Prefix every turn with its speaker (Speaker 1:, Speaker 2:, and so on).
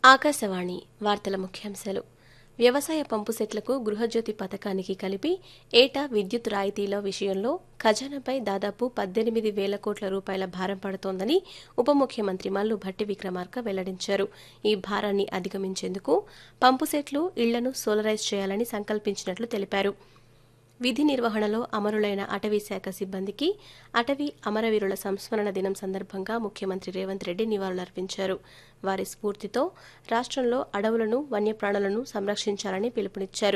Speaker 1: ఆకాశవాణి వార్తల ముఖ్యాంశాలు వ్యవసాయ పంపు సెట్లకు గృహజ్యోతి పథకానికి కలిపి ఏటా విద్యుత్ రాయితీల విషయంలో ఖజానాపై దాదాపు పద్దెనిమిది వేల కోట్ల రూపాయల భారం పడుతోందని ఉప ముఖ్యమంత్రి మల్లు భట్టి విక్రమార్క వెల్లడించారు ఈ భారాన్ని అధిగమించేందుకు పంపు సెట్లు ఇళ్లను సోలరైజ్ చేయాలని సంకల్పించినట్లు తెలిపారు విధి నిర్వహణలో అమరులైన అటవీ శాఖ సిబ్బందికి అటవీ అమరవీరుల సంస్మరణ దినం సందర్భంగా ముఖ్యమంత్రి రేవంత్ రెడ్డి నివాళులర్పించారు వారి స్ఫూర్తితో రాష్ట్రంలో అడవులను వన్యప్రాణులను సంరక్షించాలని పిలుపునిచ్చారు